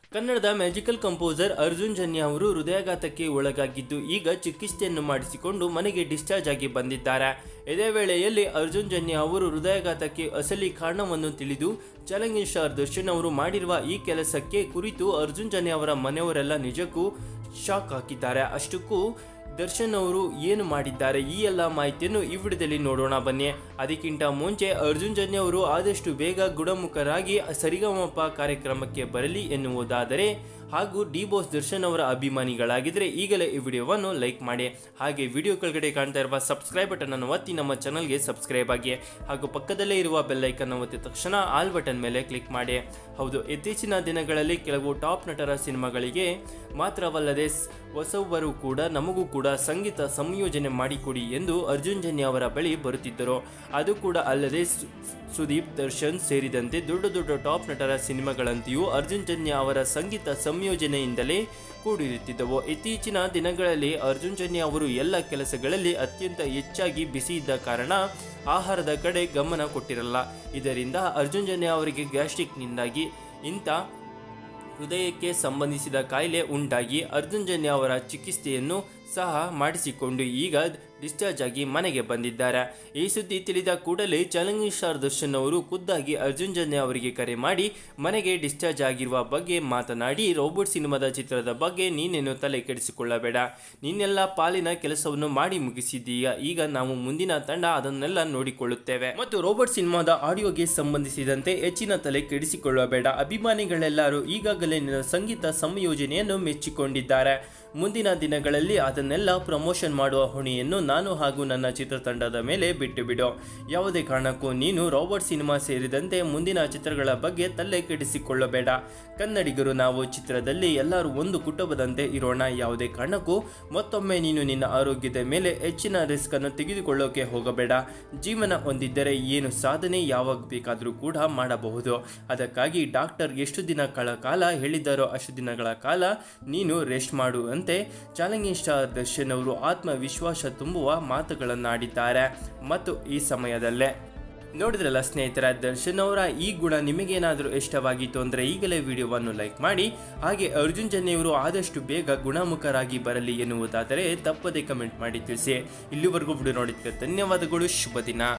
ಕನ್ನಡದ magical composer Arjun ಜನ್ಯ ಅವರು ಹೃದಯಾಘಾತಕ್ಕೆ ಒಳಗಾಗಿದ್ದು ಈಗ ಚಿಕಿತ್ಸೆಯನ್ನು ಮಾಡಿಸಿಕೊಂಡು ಮನೆಗೆ ಡಿಸ್ಚಾರ್ಜ್ ಆಗಿ ಬಂದಿದ್ದಾರೆ ಇದೇ ವೇಳೆಯಲ್ಲಿ ಅರ್ಜುನ್ ಜನ್ಯ ಅವರು ಹೃದಯಾಘಾತಕ್ಕೆ ಅಸಲಿ ಕಾರಣವನ್ನು ತಿಳಿದು ಚಾಲೆಂಜಿಂಗ್ ಸ್ಟಾರ್ ದರ್ಶನ್ ಅವರು ಮಾಡಿರುವ ಈ ಕೆಲಸಕ್ಕೆ ಕುರಿತು ಅರ್ಜುನ್ ಜನ್ಯ ಅವರ ಮನೆಯವರೆಲ್ಲ ನಿಜಕ್ಕೂ ಶಾಕ್ ಹಾಕಿದ್ದಾರೆ ಅಷ್ಟಕ್ಕೂ ದರ್ಶನ್ ಅವರು ಏನು ಮಾಡಿದ್ದಾರೆ ಈ ಎಲ್ಲ ಮಾಹಿತಿಯನ್ನು ಈ ವಿಡಿಯೋದಲ್ಲಿ ನೋಡೋಣ ಬನ್ನಿ ಅದಕ್ಕಿಂತ ಮುಂಚೆ ಅರ್ಜುನ್ ಜನ್ಯ ಅವರು ಆದಷ್ಟು ಬೇಗ ಗುಣಮುಖರಾಗಿ ಸರಿಗಮಪ ಕಾರ್ಯಕ್ರಮಕ್ಕೆ ಬರಲಿ ಎನ್ನುವುದಾದರೆ ಹಾಗೂ ಡಿ ಬಾಸ್ ದರ್ಶನ್ ಅವರ ಅಭಿಮಾನಿಗಳಾಗಿದ್ದರೆ ಈಗಲೇ ಈ ವಿಡಿಯೋವನ್ನು ಲೈಕ್ ಮಾಡಿ ಹಾಗೆ ವಿಡಿಯೋ ಕೆಳಗಡೆ ಕಾಣ್ತಾ ಇರುವ ಸಬ್ಸ್ಕ್ರೈಬ್ ಬಟನ್ ಅನ್ನು ಒತ್ತಿ ನಮ್ಮ ಚಾನಲ್ಗೆ ಸಬ್ಸ್ಕ್ರೈಬ್ ಆಗಿ ಹಾಗೂ ಪಕ್ಕದಲ್ಲೇ ಇರುವ ಬೆಲ್ಲೈಕನ್ ಒತ್ತಿದ ತಕ್ಷಣ ಆಲ್ ಬಟನ್ ಮೇಲೆ ಕ್ಲಿಕ್ ಮಾಡಿ ಹೌದು ಇತ್ತೀಚಿನ ದಿನಗಳಲ್ಲಿ ಕೆಲವು ಟಾಪ್ ನಟರ ಸಿನಿಮಾಗಳಿಗೆ ಮಾತ್ರವಲ್ಲದೆ ಸ್- ಹೊಸಬರು ಕೂಡ ನಮಗೂ ಕೂಡ ಸಂಗೀತ ಸಂಯೋಜನೆ ಮಾಡಿಕೊಡಿ ಎಂದು ಅರ್ಜುನ್ ಜನ್ಯ ಅವರ ಬಳಿ ಬರುತ್ತಿದ್ದರು ಅದು ಕೂಡ ಅಲ್ಲದೆ ಸು- ಸುದೀಪ್ ದರ್ಶನ್ ಸೇರಿದಂತೆ ದೊಡ್ಡ ದೊಡ್ಡ ಟಾಪ್ ನಟರ ಸಿನಿಮಾಗಳಂತೆಯೂ ಅರ್ಜುನ್ ಜನ್ಯ ಅವರ ಸಂಗೀತ ಸಂಯೋಜನೆಯಿಂದಲೇ ಕೂಡಿರುತ್ತಿದ್ದವು ಇತ್ತೀಚಿನ ದಿನಗಳಲ್ಲಿ ಅರ್ಜುನ್ ಜನ್ಯ ಅವರು ಎಲ್ಲ ಕೆಲಸಗಳಲ್ಲಿ ಅತ್ಯಂತ ಹೆಚ್ಚಾಗಿ ಬಿಸಿ ಇದ್ದ ಕಾರಣ ಆಹಾರದ ಕಡೆ ಗಮನ ಕೊಟ್ಟಿರಲ್ಲ ಇದರಿಂದ ಅರ್ಜುನ್ ಜನ್ಯ ಅವರಿಗೆ ಗ್ಯಾಸ್ಟ್ರಿಕ್ನಿಂದಾಗಿ ಇಂಥ ಹೃದಯಕ್ಕೆ ಸಂಬಂಧಿಸಿದ ಕಾಯಿಲೆ ಉಂಟಾಗಿ ಅರ್ಜುನ್ ಜನ್ಯ ಅವರ ಚಿಕಿತ್ಸೆಯನ್ನು ಸಹ ಮಾಡಿಸಿಕೊಂಡು ಈಗ ಡಿಸ್ಚಾರ್ಜ್ ಆಗಿ ಮನೆಗೆ ಬಂದಿದ್ದಾರೆ ಈ ಸುದ್ದಿ ತಿಳಿದ ಕೂಡಲೇ ಚಾಲೆಂಜಿಂಗ್ ಸ್ಟಾರ್ ದರ್ಶನ್ ಅವರು ಖುದ್ದಾಗಿ ಅರ್ಜುನ್ ಜನ್ಯ ಅವರಿಗೆ ಕರೆ ಮಾಡಿ ಮನೆಗೆ ಡಿಸ್ಚಾರ್ಜ್ ಆಗಿರುವ ಬಗ್ಗೆ ಮಾತನಾಡಿ ರೋಬೋಟ್ ಸಿನಿಮಾದ ಚಿತ್ರದ ಬಗ್ಗೆ ನೀನೇನು ತಲೆ ಕೆಡಿಸಿಕೊಳ್ಳಬೇಡ ನೀನೆಲ್ಲ ಪಾಲಿನ ಕೆಲಸವನ್ನು ಮಾಡಿ ಮುಗಿಸಿದ್ದೀಯ ಈಗ ನಾವು ಮುಂದಿನ ತಂಡ ಅದನ್ನೆಲ್ಲ ನೋಡಿಕೊಳ್ಳುತ್ತೇವೆ ಮತ್ತು ರೋಬೋಟ್ ಸಿನಿಮಾದ ಆಡಿಯೋಗೆ ಸಂಬಂಧಿಸಿದಂತೆ ಹೆಚ್ಚಿನ ತಲೆ ಕೆಡಿಸಿಕೊಳ್ಳಬೇಡ ಅಭಿಮಾನಿಗಳೆಲ್ಲರೂ ಈಗಾಗಲೇ ನಿನ್ನ ಸಂಗೀತ ಸಂಯೋಜನೆಯನ್ನು ಮೆಚ್ಚಿಕೊಂಡಿದ್ದಾರೆ ಮುಂದಿನ ದಿನಗಳಲ್ಲಿ ಅದನ್ನೆಲ್ಲ ಪ್ರಮೋಷನ್ ಮಾಡುವ ಹೊಣೆಯನ್ನು ನಾನು ಹಾಗೂ ನನ್ನ ಚಿತ್ರತಂಡದ ಮೇಲೆ ಬಿಟ್ಟು ಬಿಡು ಯಾವುದೇ ಕಾರಣಕ್ಕೂ ನೀನು ರೋಬೋಟ್ ಸಿನಿಮಾ ಸೇರಿದಂತೆ ಮುಂದಿನ ಚಿತ್ರಗಳ ಬಗ್ಗೆ ತಲೆ ಕೆಡಿಸಿಕೊಳ್ಳಬೇಡ ಕನ್ನಡಿಗರು ನಾವು ಚಿತ್ರದಲ್ಲಿ ಎಲ್ಲರೂ ಒಂದು ಕುಟುಂಬದಂತೆ ಇರೋಣ ಯಾವುದೇ ಕಾರಣಕ್ಕೂ ಮತ್ತೊಮ್ಮೆ ನೀನು ನಿನ್ನ ಆರೋಗ್ಯದ ಮೇಲೆ ಹೆಚ್ಚಿನ ರಿಸ್ಕ್ ಅನ್ನು ತೆಗೆದುಕೊಳ್ಳೋಕೆ ಹೋಗಬೇಡ ಜೀವನ ಹೊಂದಿದ್ದರೆ ಏನು ಸಾಧನೆ ಯಾವಾಗ ಬೇಕಾದರೂ ಕೂಡ ಮಾಡಬಹುದು ಅದಕ್ಕಾಗಿ ಡಾಕ್ಟರ್ ಎಷ್ಟು ದಿನಗಳ ಕಾಲ ಹೇಳಿದ್ದಾರೋ ಅಷ್ಟು ದಿನಗಳ ಕಾಲ ನೀನು ರೆಸ್ಟ್ ಮಾಡು ಅಂತೆ ಚಾಲೆಂಜಿಂಗ್ ಸ್ಟಾರ್ ದರ್ಶನ್ ಅವರು ಆತ್ಮವಿಶ್ವಾಸ ತುಂಬುವ ಮಾತುಗಳನ್ನಾಡಿದ್ದಾರೆ ಮತ್ತು ಈ ಸಮಯದಲ್ಲೇ ನೋಡಿದ್ರಲ್ಲ ಸ್ನೇಹಿತರ ದರ್ಶನ್ ಅವರ ಈ ಗುಣ ನಿಮಗೇನಾದರೂ ಇಷ್ಟವಾಗಿತ್ತು ಅಂದರೆ ಈಗಲೇ ವಿಡಿಯೋವನ್ನು ಲೈಕ್ ಮಾಡಿ ಹಾಗೆ ಅರ್ಜುನ್ ಜನ್ಯವರು ಆದಷ್ಟು ಬೇಗ ಗುಣಮುಖರಾಗಿ ಬರಲಿ ಎನ್ನುವುದಾದರೆ ತಪ್ಪದೆ ಕಮೆಂಟ್ ಮಾಡಿ ತಿಳಿಸಿ ಇಲ್ಲಿವರೆಗೂ ವಿಡಿಯೋ ನೋಡಿದ್ದಕ್ಕೆ ಧನ್ಯವಾದಗಳು ಶುಭ ದಿನ